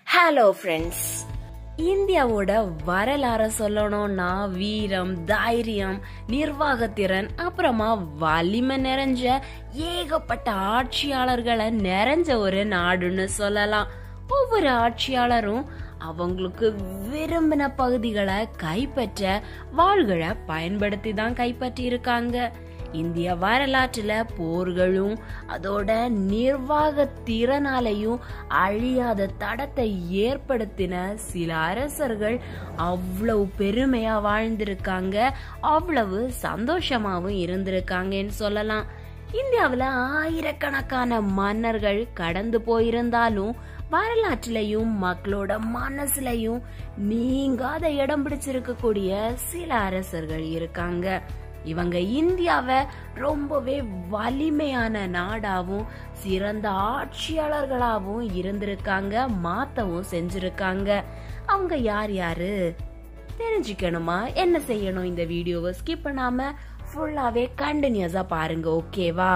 hello friends இந்தியாவோட வரலாற சொல்லணும்னா வீரம் தைரியம் நிர்வாகத்திறன் அப்புறமா வலிமை நிறைஞ்ச ஏகப்பட்ட ஆட்சியாளர்களை நிறைஞ்ச ஒரு நாடுன்னு சொல்லலாம் ஒவ்வொரு ஆட்சியாளரும் அவங்களுக்கு விரும்பின பகுதிகளை கைப்பற்ற வாள்களை பயன்படுத்தி தான் கைப்பற்றி இருக்காங்க இந்திய வரலாற்றுல போர்களும் அதோட நிர்வாக திறனாலையும் அழியாத தடத்தை ஏற்படுத்தின சில அரசர்கள் அவ்வளவு பெருமையா வாழ்ந்திருக்காங்க அவ்வளவு சந்தோஷமாவும் இருந்திருக்காங்கன்னு சொல்லலாம் இந்தியாவுல ஆயிரக்கணக்கான மன்னர்கள் கடந்து போயிருந்தாலும் வரலாற்றிலையும் மக்களோட மனசுலயும் நீங்காத இடம் பிடிச்சிருக்கக்கூடிய சில அரசர்கள் இருக்காங்க இவங்க இந்தியாவை ரொம்பவே வலிமையான நாடாவும் சிறந்த ஆட்சியாளர்களாவும் இருந்திருக்காங்க மாத்தவும் செஞ்சிருக்காங்க அவங்க யார் யாரு தெரிஞ்சுக்கணுமா என்ன செய்யணும் இந்த வீடியோவை ஸ்கிப் பண்ணாம ஃபுல்லாவே கண்டினியூஸா பாருங்க ஓகேவா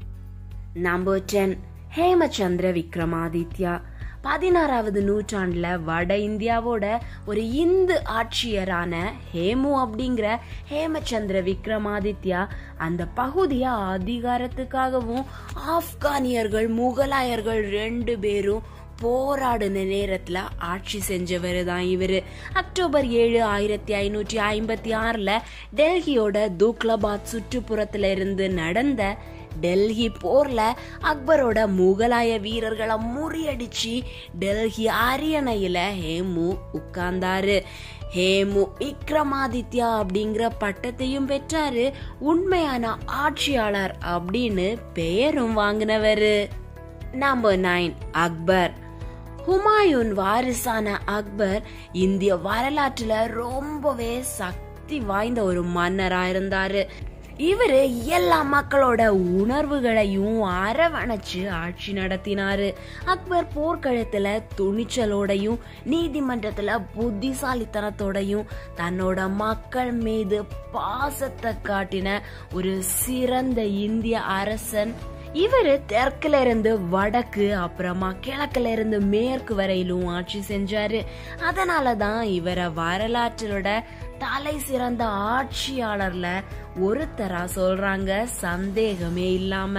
நம்பர் டென் ஹேமச்சந்திர விக்ரமாதித்யா பதினாறாவது நூற்றாண்டுல வட இந்தியாவோட ஒரு இந்து ஆட்சியரான ஹேமு அப்படிங்கிற ஹேமச்சந்திர விக்ரமாதித்யா அந்த பகுதிய அதிகாரத்துக்காகவும் ஆப்கானியர்கள் முகலாயர்கள் ரெண்டு பேரும் போராடின நேரத்துல ஆட்சி செஞ்சவர் தான் இவரு அக்டோபர் ஏழு ஆயிரத்தி ஐநூற்றி ஐம்பத்தி ஆறுல டெல்லியோட தூக்லபாத் சுற்றுப்புறத்துல இருந்து நடந்த டெல்லி போர்ல அக்பரோட முகலாய வீரர்களை முறியடிச்சு டெல்லி அரியணையில ஹேமு உட்கார்ந்தாரு ஹேமு விக்ரமாதித்யா அப்படிங்கிற பட்டத்தையும் பெற்றாரு உண்மையான ஆட்சியாளர் அப்படின்னு பெயரும் வாங்கினவரு நம்பர் நைன் அக்பர் ஹுமாயூன் வாரிசான அக்பர் இந்திய வரலாற்றுல ரொம்பவே சக்தி வாய்ந்த ஒரு மன்னரா இருந்தாரு இவரு எல்லா மக்களோட உணர்வுகளையும் அரவணைச்சு ஆட்சி நடத்தினாரு அக்பர் போர்க்களத்துல துணிச்சலோடையும் நீதிமன்றத்துல புத்திசாலித்தனத்தோடையும் தன்னோட மக்கள் மீது பாசத்தை காட்டின ஒரு சிறந்த இந்திய அரசன் இவரு தெற்குல இருந்து வடக்கு அப்புறமா கிழக்குல இருந்து மேற்கு வரையிலும் ஆட்சி செஞ்சாரு அதனாலதான் இவரை வரலாற்றோட தலை சிறந்த ஆட்சியாளர்ல ஒருத்தரா சொல்றாங்க சந்தேகமே இல்லாம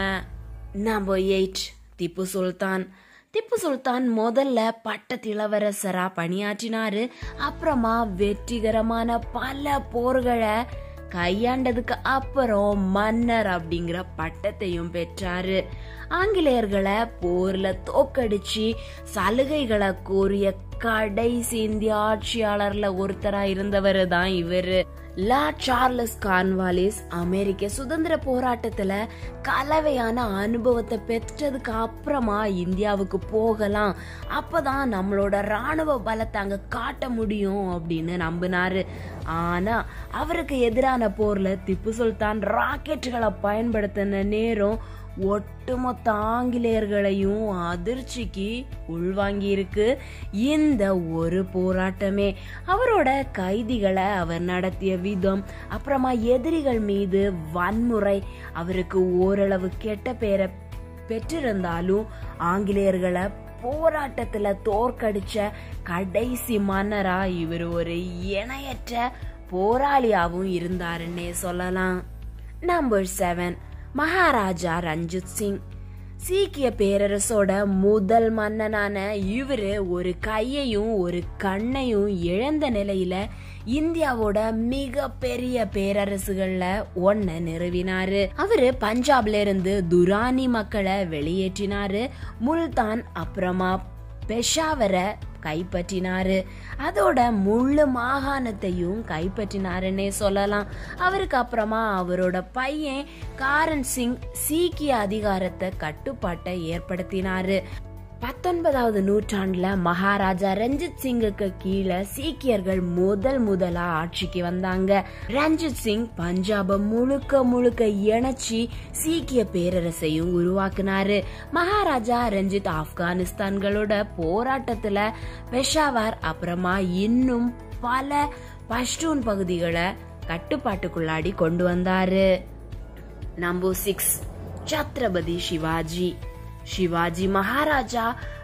நம்பர் எயிட் திப்பு சுல்தான் திப்பு சுல்தான் முதல்ல பட்டத்து இளவரசரா பணியாற்றினாரு அப்புறமா வெற்றிகரமான பல போர்களை கையாண்டதுக்கு அப்புறம் மன்னர் அப்படிங்கிற பட்டத்தையும் பெற்றாரு ஆங்கிலேயர்களை போர்ல தோக்கடிச்சு சலுகைகளை கோரிய கடைசி இந்திய ஆட்சியாளர்ல ஒருத்தரா இருந்தவர் தான் இவரு லா சார்லஸ் கான்வாலிஸ் அமெரிக்க சுதந்திர போராட்டத்துல கலவையான அனுபவத்தை பெற்றதுக்கு அப்புறமா இந்தியாவுக்கு போகலாம் அப்பதான் நம்மளோட ராணுவ பலத்தை அங்க காட்ட முடியும் அப்படின்னு நம்பினாரு ஆனா அவருக்கு எதிரான போர்ல திப்பு சுல்தான் ராக்கெட்டுகளை பயன்படுத்தின நேரம் ஒட்டுமொத்த ஆங்கிலேயர்களையும் அதிர்ச்சிக்கு உள்வாங்கி இருக்கு இந்த ஒரு போராட்டமே அவரோட கைதிகளை அவர் நடத்திய விதம் அப்புறமா எதிரிகள் மீது வன்முறை அவருக்கு ஓரளவு கெட்ட பேரை பெற்றிருந்தாலும் ஆங்கிலேயர்களை போராட்டத்துல தோற்கடிச்ச கடைசி மன்னரா இவர் ஒரு இணையற்ற போராளியாவும் இருந்தாருன்னே சொல்லலாம் நம்பர் செவன் மகாராஜா ரஞ்சித் சிங் சீக்கிய பேரரசோட முதல் மன்னனான இவரு ஒரு கையையும் ஒரு கண்ணையும் இழந்த நிலையில இந்தியாவோட மிக பெரிய பேரரசுகள்ல ஒன்ன நிறுவினாரு அவரு பஞ்சாப்ல இருந்து துரானி மக்களை வெளியேற்றினாரு முல்தான் அப்புறமா பெஷாவரை கைப்பற்றினாரு அதோட முழு மாகாணத்தையும் கைப்பற்றினாருன்னே சொல்லலாம் அவருக்கு அப்புறமா அவரோட பையன் காரன் சிங் சீக்கிய அதிகாரத்தை கட்டுப்பாட்டை ஏற்படுத்தினாரு பத்தொன்பதாவது நூற்றாண்டுல மகாராஜா ரஞ்சித் சிங்குக்கு கீழே சீக்கியர்கள் முதல் முதலா ஆட்சிக்கு வந்தாங்க ரஞ்சித் சிங் பஞ்சாப முழுக்க முழுக்க இணைச்சி சீக்கிய பேரரசையும் உருவாக்குனாரு மகாராஜா ரஞ்சித் ஆப்கானிஸ்தான்களோட போராட்டத்துல பெஷாவார் அப்புறமா இன்னும் பல பஷ்டூன் பகுதிகளை கட்டுப்பாட்டுக்குள்ளாடி கொண்டு வந்தாரு நம்பர் சிக்ஸ் சத்ரபதி சிவாஜி சிவாஜி மகாராஜா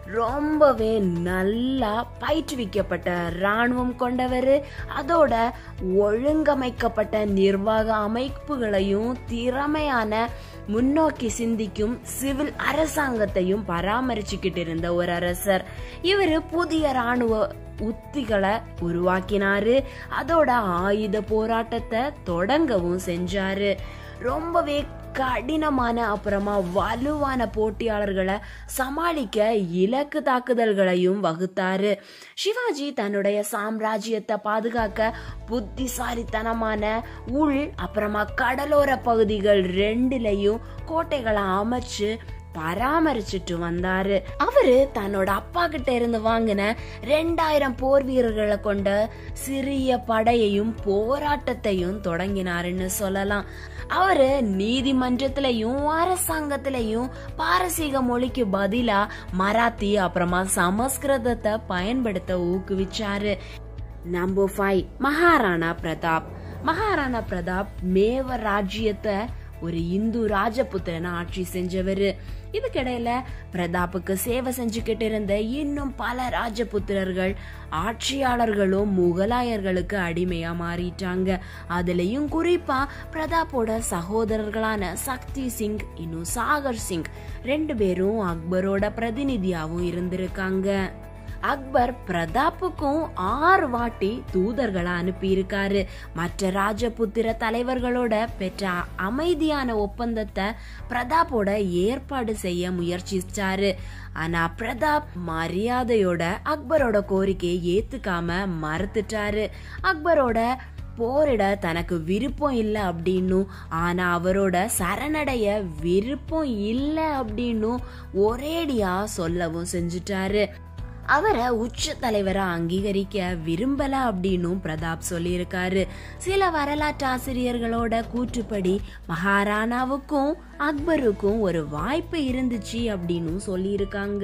ரொம்பவே நல்லா பயிற்றுவிக்கப்பட்ட ராணுவம் கொண்டவர் அதோட ஒழுங்கமைக்கப்பட்ட நிர்வாக அமைப்புகளையும் திறமையான முன்னோக்கி சிந்திக்கும் சிவில் அரசாங்கத்தையும் பராமரிச்சுக்கிட்டு இருந்த ஒரு அரசர் இவரு புதிய ராணுவ உத்திகளை உருவாக்கினாரு அதோட ஆயுத போராட்டத்தை தொடங்கவும் செஞ்சாரு ரொம்பவே கடினமான அப்புறமா வலுவான போட்டியாளர்களை சமாளிக்க இலக்கு தாக்குதல்களையும் வகுத்தாரு சிவாஜி தன்னுடைய சாம்ராஜ்யத்தை பாதுகாக்க புத்திசாலித்தனமான உள் அப்புறமா கடலோர பகுதிகள் ரெண்டுலயும் கோட்டைகளை அமைச்சு பராமரிச்சுட்டு வந்தாரு அவரு தன்னோட அப்பா கிட்ட இருந்து வாங்கின ரெண்டாயிரம் போர் வீரர்களை கொண்ட சிறிய படையையும் போராட்டத்தையும் தொடங்கினாருன்னு சொல்லலாம் அவரு நீதிமன்றத்திலையும் அரசாங்கத்திலையும் பாரசீக மொழிக்கு பதிலா மராத்தி அப்புறமா சமஸ்கிருதத்தை பயன்படுத்த ஊக்குவிச்சாரு நம்பர் ஃபைவ் மகாராணா பிரதாப் மகாராணா பிரதாப் மேவ ராஜ்யத்தை ஒரு இந்து ராஜபுத்திரனை ஆட்சி செஞ்சவரு இதுக்கிடையில பிரதாப்புக்கு சேவை செஞ்சுக்கிட்டு இருந்த இன்னும் பல ராஜபுத்திரர்கள் ஆட்சியாளர்களும் முகலாயர்களுக்கு அடிமையா மாறிட்டாங்க அதுலயும் குறிப்பா பிரதாப்போட சகோதரர்களான சக்தி சிங் இன்னும் சாகர் சிங் ரெண்டு பேரும் அக்பரோட பிரதிநிதியாவும் இருந்திருக்காங்க அக்பர் பிரதாப்புக்கும் ஆறு வாட்டி தூதர்களை அனுப்பி இருக்காரு மற்ற ராஜபுத்திர தலைவர்களோட பெற்ற அமைதியான ஒப்பந்தத்தை பிரதாப்போட ஏற்பாடு செய்ய முயற்சிச்சாரு ஆனா பிரதாப் மரியாதையோட அக்பரோட கோரிக்கையை ஏத்துக்காம மறுத்துட்டாரு அக்பரோட போரிட தனக்கு விருப்பம் இல்லை அப்படின்னும் ஆனா அவரோட சரணடைய விருப்பம் இல்லை அப்படின்னும் ஒரேடியா சொல்லவும் செஞ்சுட்டாரு அவரை உச்ச தலைவரா அங்கீகரிக்க விரும்பல அப்படின்னும் பிரதாப் சொல்லியிருக்காரு சில வரலாற்று ஆசிரியர்களோட கூற்றுப்படி மகாராணாவுக்கும் அக்பருக்கும் ஒரு வாய்ப்பு இருந்துச்சு அப்படின்னு சொல்லியிருக்காங்க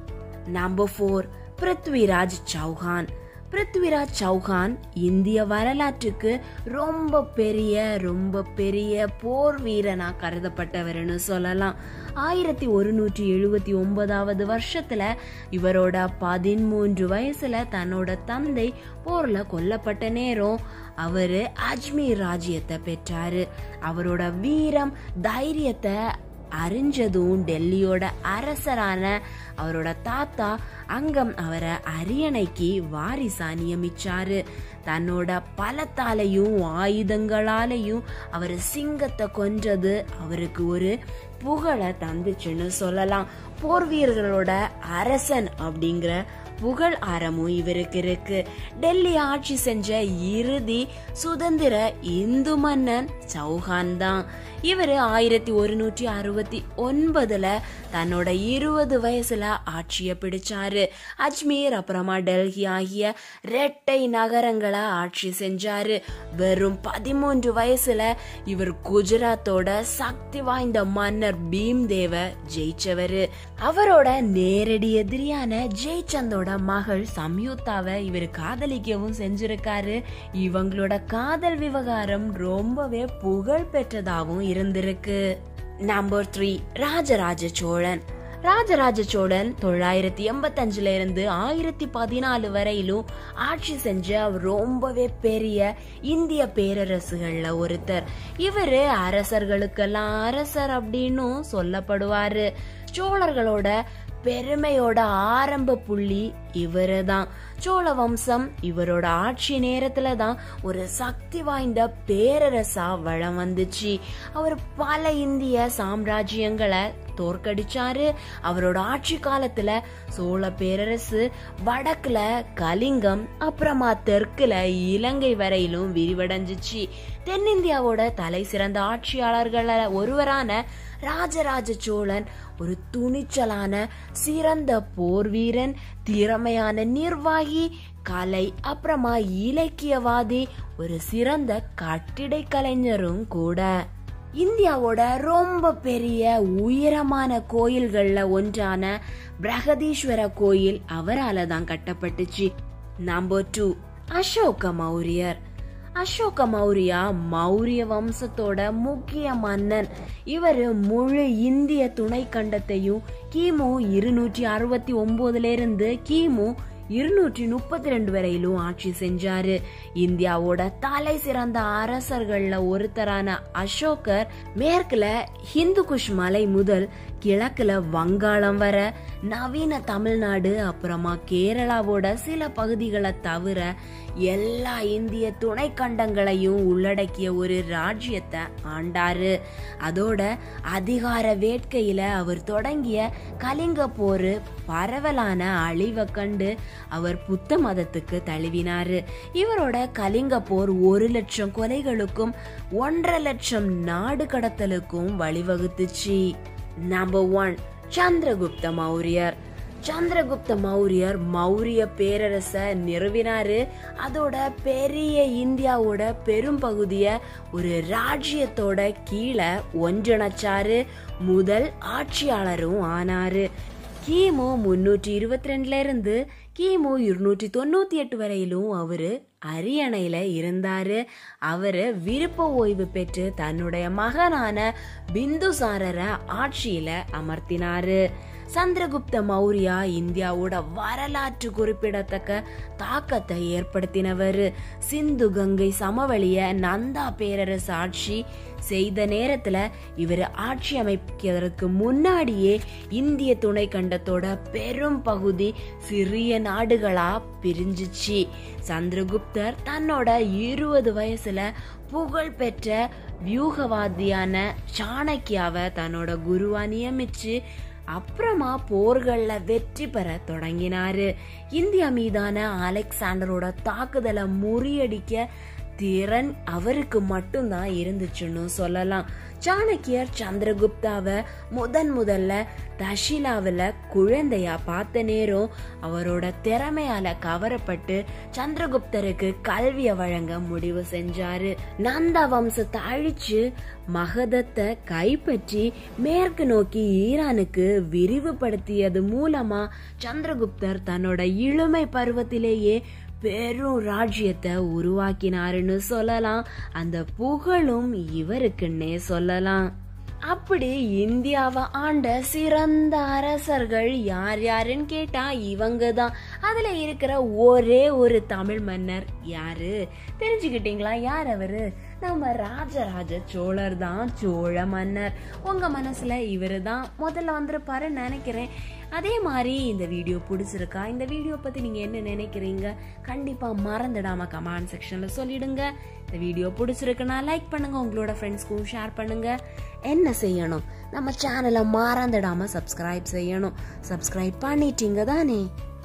நம்பர் ஃபோர் பிருத்விராஜ் சௌஹான் பிருத்விராஜ் சௌஹான் இந்திய வரலாற்றுக்கு ரொம்ப பெரிய ரொம்ப பெரிய போர் வீரனா கருதப்பட்டவர்னு சொல்லலாம் ஆயிரத்தி ஒருநூற்றி எழுபத்தி ஒன்பதாவது வருஷத்துல இவரோட பதிமூன்று வயசுல தன்னோட தந்தை போர்ல கொல்லப்பட்ட நேரம் அவரு அஜ்மீர் ராஜ்யத்தை பெற்றாரு அவரோட வீரம் தைரியத்தை அறிஞ்சதும் டெல்லியோட அரசரான அவரோட தாத்தா அங்கம் அவரை அரியணைக்கு வாரிசா நியமிச்சாரு தன்னோட பலத்தாலையும் ஆயுதங்களாலையும் அவர் சிங்கத்தை கொன்றது அவருக்கு ஒரு புகழை தந்துச்சுன்னு சொல்லலாம் போர் வீரர்களோட அரசன் அப்படிங்கிற புகழ் ஆரமும் இவருக்கு இருக்கு டெல்லி ஆட்சி செஞ்ச இறுதி சுதந்திர இந்து மன்னன் சௌஹான் தான் இவர் ஆயிரத்தி ஒருநூற்றி அறுபத்தி ஒன்பதுல தன்னோட இருபது வயசுல ஆட்சியை பிடிச்சாரு அஜ்மீர் அப்புறமா டெல்லி ஆகிய ரெட்டை நகரங்களை ஆட்சி செஞ்சாரு வெறும் பதிமூன்று வயசுல இவர் குஜராத்தோட சக்தி வாய்ந்த மன்னர் பீம்தேவ ஜெயிச்சவரு அவரோட நேரடி எதிரியான ஜெய்சந்தோட மகள் சம்யுக்தாவை இவர் காதலிக்கவும் செஞ்சிருக்காரு இவங்களோட காதல் விவகாரம் ரொம்பவே புகழ் பெற்றதாகவும் இருந்திருக்கு நம்பர் த்ரீ ராஜராஜ சோழன் ராஜராஜ சோழன் தொள்ளாயிரத்தி எண்பத்தஞ்சுல இருந்து ஆயிரத்தி பதினாலு வரையிலும் ஆட்சி செஞ்ச ரொம்பவே பெரிய இந்திய பேரரசுகள்ல ஒருத்தர் இவரு அரசர்களுக்கெல்லாம் அரசர் அப்படின்னும் சொல்லப்படுவாரு சோழர்களோட பெருமையோட ஆரம்ப புள்ளி இவரு தான் சோழ வம்சம் இவரோட ஆட்சி நேரத்துல தான் ஒரு சக்தி வாய்ந்த பேரரசா வளம் வந்துச்சு அவர் பல இந்திய சாம்ராஜ்யங்களை தோற்கடிச்சாரு அவரோட ஆட்சி காலத்துல சோழ பேரரசு வடக்குல கலிங்கம் அப்புறமா தெற்குல இலங்கை வரையிலும் விரிவடைஞ்சிச்சு தென்னிந்தியாவோட தலை சிறந்த ஆட்சியாளர்கள ஒருவரான ராஜராஜ சோழன் ஒரு துணிச்சலான சிறந்த போர் வீரன் திறமையான நிர்வாகி கலை அப்புறமா இலக்கியவாதி ஒரு சிறந்த கட்டிடை கலைஞரும் கூட இந்தியாவோட ரொம்ப பெரிய உயரமான கோயில்கள்ல ஒன்றான பிரகதீஸ்வர கோயில் அவரால தான் கட்டப்பட்டுச்சு நம்பர் டூ அசோக மௌரியர் அசோக மௌரியா மௌரிய வம்சத்தோட முக்கிய மன்னன் இவர் முழு இந்திய துணை கண்டத்தையும் கிமு இருநூற்றி அறுபத்தி ஒன்பதுல இருந்து கிமு இருநூற்றி முப்பத்தி ரெண்டு வரையிலும் ஆட்சி செஞ்சாரு இந்தியாவோட தலை சிறந்த அரசர்கள்ல ஒருத்தரான அசோகர் மேற்குல ஹிந்து குஷ் மலை முதல் கிழக்குல வங்காளம் வர நவீன தமிழ்நாடு அப்புறமா கேரளாவோட சில பகுதிகளை தவிர எல்லா இந்திய துணை கண்டங்களையும் உள்ளடக்கிய ஒரு ராஜ்யத்தை ஆண்டாரு அதோட அதிகார வேட்கையில அவர் தொடங்கிய கலிங்க போரு பரவலான அழிவை கண்டு அவர் புத்த மதத்துக்கு தழுவினாரு இவரோட கலிங்க போர் ஒரு லட்சம் கொலைகளுக்கும் ஒன்றரை லட்சம் நாடு கடத்தலுக்கும் வழிவகுத்துச்சு நம்பர் ஒன் சந்திரகுப்த மௌரியர் சந்திரகுப்த மௌரியர் மௌரிய பேரரச நிறுவினாரு அதோட பெரிய இந்தியாவோட பெரும் பகுதிய ஒரு ராஜ்யத்தோட கீழே ஒன்றிணைச்சாரு முதல் ஆட்சியாளரும் ஆனாரு கிமு முன்னூற்றி இருபத்தி ரெண்டுல இருந்து கிமு இருநூற்றி தொண்ணூத்தி எட்டு வரையிலும் அவரு அரியணையில இருந்தாரு அவரு விருப்ப ஓய்வு பெற்று தன்னுடைய மகனான பிந்துசாரரை ஆட்சியில அமர்த்தினாரு சந்திரகுப்த மௌரியா இந்தியாவோட வரலாற்று குறிப்பிடத்தக்க தாக்கத்தை ஏற்படுத்தினவர் சிந்து கங்கை சமவெளிய நந்தா பேரரசு ஆட்சி செய்த நேரத்துல இவர் ஆட்சி அமைக்கிறதுக்கு முன்னாடியே இந்திய துணை கண்டத்தோட பெரும் பகுதி சிறிய நாடுகளா பிரிஞ்சிச்சு சந்திரகுப்தர் தன்னோட இருபது வயசுல புகழ் பெற்ற வியூகவாதியான சாணக்கியாவை தன்னோட குருவா நியமிச்சு அப்புறமா போர்கள்ல வெற்றி பெற தொடங்கினாரு இந்தியா மீதான அலெக்சாண்டரோட தாக்குதலை முறியடிக்க திறன் அவருக்கு மட்டும்தான் இருந்துச்சுன்னு சொல்லலாம் சாணக்கியர் சந்திரகுப்தாவை முதன் முதல்ல தஷிலாவில் குழந்தையா பார்த்த நேரம் அவரோட திறமையால கவரப்பட்டு சந்திரகுப்தருக்கு கல்வியை வழங்க முடிவு செஞ்சாரு நந்தா வம்சத்தை அழிச்சு மகதத்தை கைப்பற்றி மேற்கு நோக்கி ஈரானுக்கு விரிவுபடுத்தியது மூலமா சந்திரகுப்தர் தன்னோட இளமை பருவத்திலேயே பெரும் ராஜ்யத்தை உருவாக்கினாருன்னு சொல்லலாம் அந்த புகழும் இவருக்குன்னே சொல்லலாம் அப்படி இந்தியாவை ஆண்ட சிறந்த அரசர்கள் யார் யாருன்னு கேட்டா இவங்க தான் அதுல இருக்கிற ஒரே ஒரு தமிழ் மன்னர் யாரு தெரிஞ்சுக்கிட்டீங்களா யார் அவரு நம்ம ராஜராஜ சோழர் தான் சோழ மன்னர் உங்க மனசுல இவரு தான் முதல்ல வந்திருப்பாருன்னு நினைக்கிறேன் அதே மாதிரி இந்த வீடியோ பிடிச்சிருக்கா இந்த வீடியோ பத்தி நீங்க என்ன நினைக்கிறீங்க கண்டிப்பா மறந்துடாம கமெண்ட் செக்ஷன்ல சொல்லிடுங்க இந்த வீடியோ பிடிச்சிருக்குன்னா லைக் பண்ணுங்க உங்களோட ஃப்ரெண்ட்ஸ்க்கும் ஷேர் பண்ணுங்க என்ன செய்யணும் நம்ம சேனலை மறந்துடாம சப்ஸ்கிரைப் செய்யணும் சப்ஸ்கிரைப் பண்ணிட்டீங்க தானே